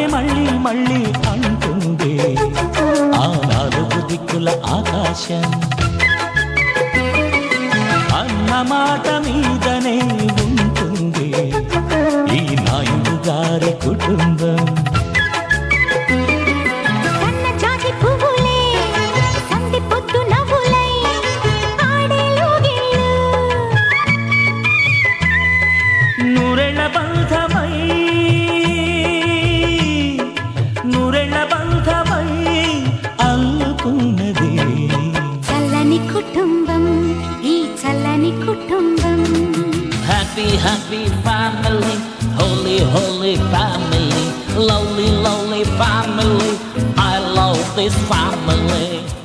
మళ్ళీ మళ్ళీ అంటుంది ఆ నాలుగు దిక్కుల ఆకాశం అన్న మాట మీదనే ఉంటుంది ఈ నాయుడు గారి కుటుంబం సన్న జాజి పువ్వులే సంధి పొద్దు నవ్వులై ఆడేలోగిళ్ళు నూరెళ్ళ బంధమై నూరెళ్ళ బంధమై అల్లుకున్నది చల్లని కుటుంబం ఈ చల్లని కుటుంబం Happy, happy family, holy, holy family, lovely, lovely family. I love this family.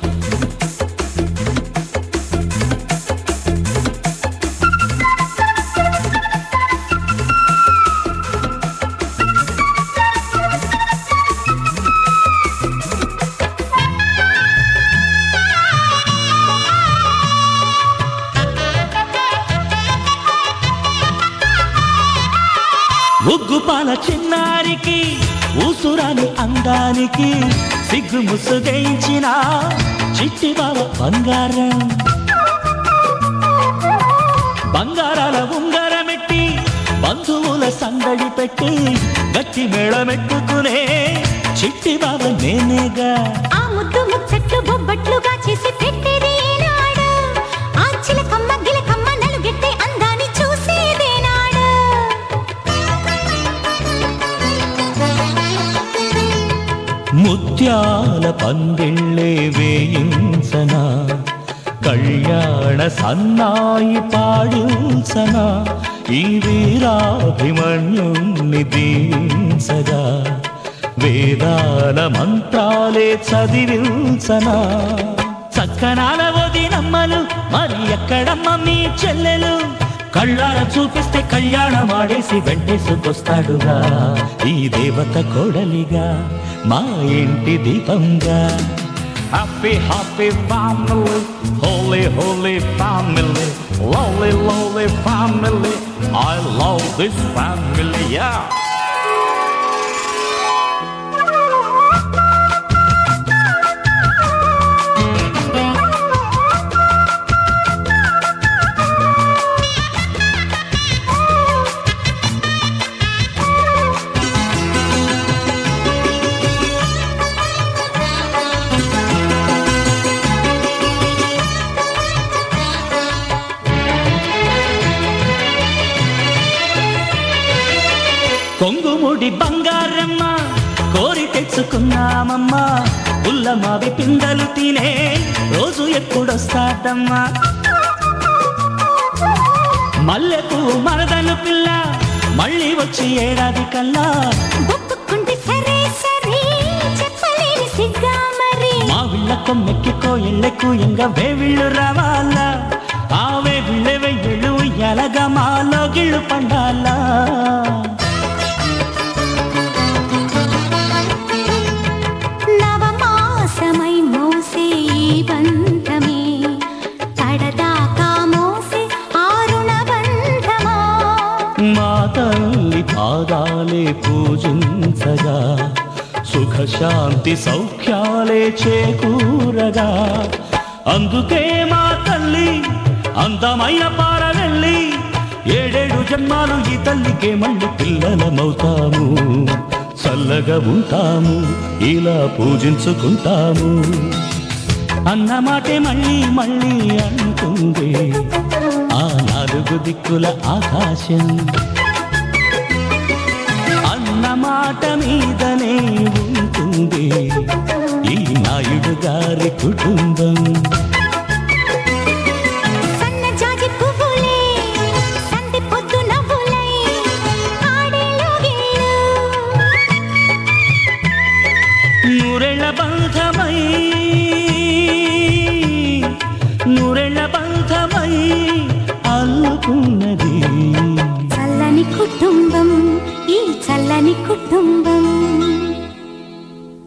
ఉగ్గుపాల చిన్నారికి ఊసురాని అందానికి సిగ్గు ముసుగయించిన చిట్టి బావ బంగారం బంగారాల ఉంగరమెట్టి బంధువుల సందడి పెట్టి గట్టి మేళమెట్టుకునే చిట్టి బావ నేనేగా ఆ ముద్దు ముచ్చట్లు బొబ్బట్లుగా చేసి పెట్టేది ఏనాడు ఆ చిలకమ్మ గిలకమ్మ నలుగెట్టే అందాన్ని చూసేదేనాడు ముత్యాల పందిళ్ళే వేయించనా కళ్యాణ సన్నాయి పాడించనా ఈ వీరాభిమన్యుణ్ణి దీవించగా వేదాల మంత్రాలే చదివించనా చక్కనాల వదినమ్మలు మరి ఎక్కడమ్మ మీ చెల్లెలు కళ్ళార చూపిస్తే కళ్యాణం ఆడేసి వెంటేసుకొస్తాడుగా ఈ దేవత కోడలిగా మా ఇంటి దీపంగా happy happy family holy holy family lovely lovely family I love this family యా కొంగుముడి బంగారమ్మ కోరి తెచ్చుకున్నామమ్మా పుల్లమావి పిందలు తినే రోజు ఎప్పుడొస్తాదమ్మా మల్లెపూ మరదలు పిల్ల మళ్ళీ వచ్చి ఏడాది కల్లా ఒప్పుకుంటే సరే సరే చెప్పలేని సిగ్గా మరి మా విళ్ళ కొమ్మెక్కి కోయిళ్ళకు ఎంగ వేవిళ్ళు రావాలా ఆ వేవిళ్ళ వెయ్యిళ్ళు ఎలగా మాలో గిళ్ళు పండాలా నవమాసమై మోసే ఈ బంధమే కడదాకా మోసే ఆరుణ బంధమా మా తల్లి పాదాలే పూజించగా సుఖశాంతి సౌఖ్యాలే చేకూరగా అందుకే మా తల్లి అందమైన పారవెళ్ళి ఏడేడు జన్మాలు ఈ తల్లికే మళ్ళీ పిల్లలమవుతాము చల్లగా ఉంటాము ఇలా పూజించుకుంటాము అన్నమాటే మళ్ళీ మళ్ళీ అంటుంది ఆ నాలుగు దిక్కుల ఆకాశం అన్నమాట మీదనే ఉంటుంది ఈ నాయుడు గారి కుటుంబం సన్న జాజి పువ్వులే సంధి పొద్దు నవ్వులై ఆడేలోగిళ్ళు నూరెళ్ళ బంధమై నూరెళ్ళ బంధమై అల్లుకున్నది చల్లని కుటుంబం ఈ చల్లని కుటుంబం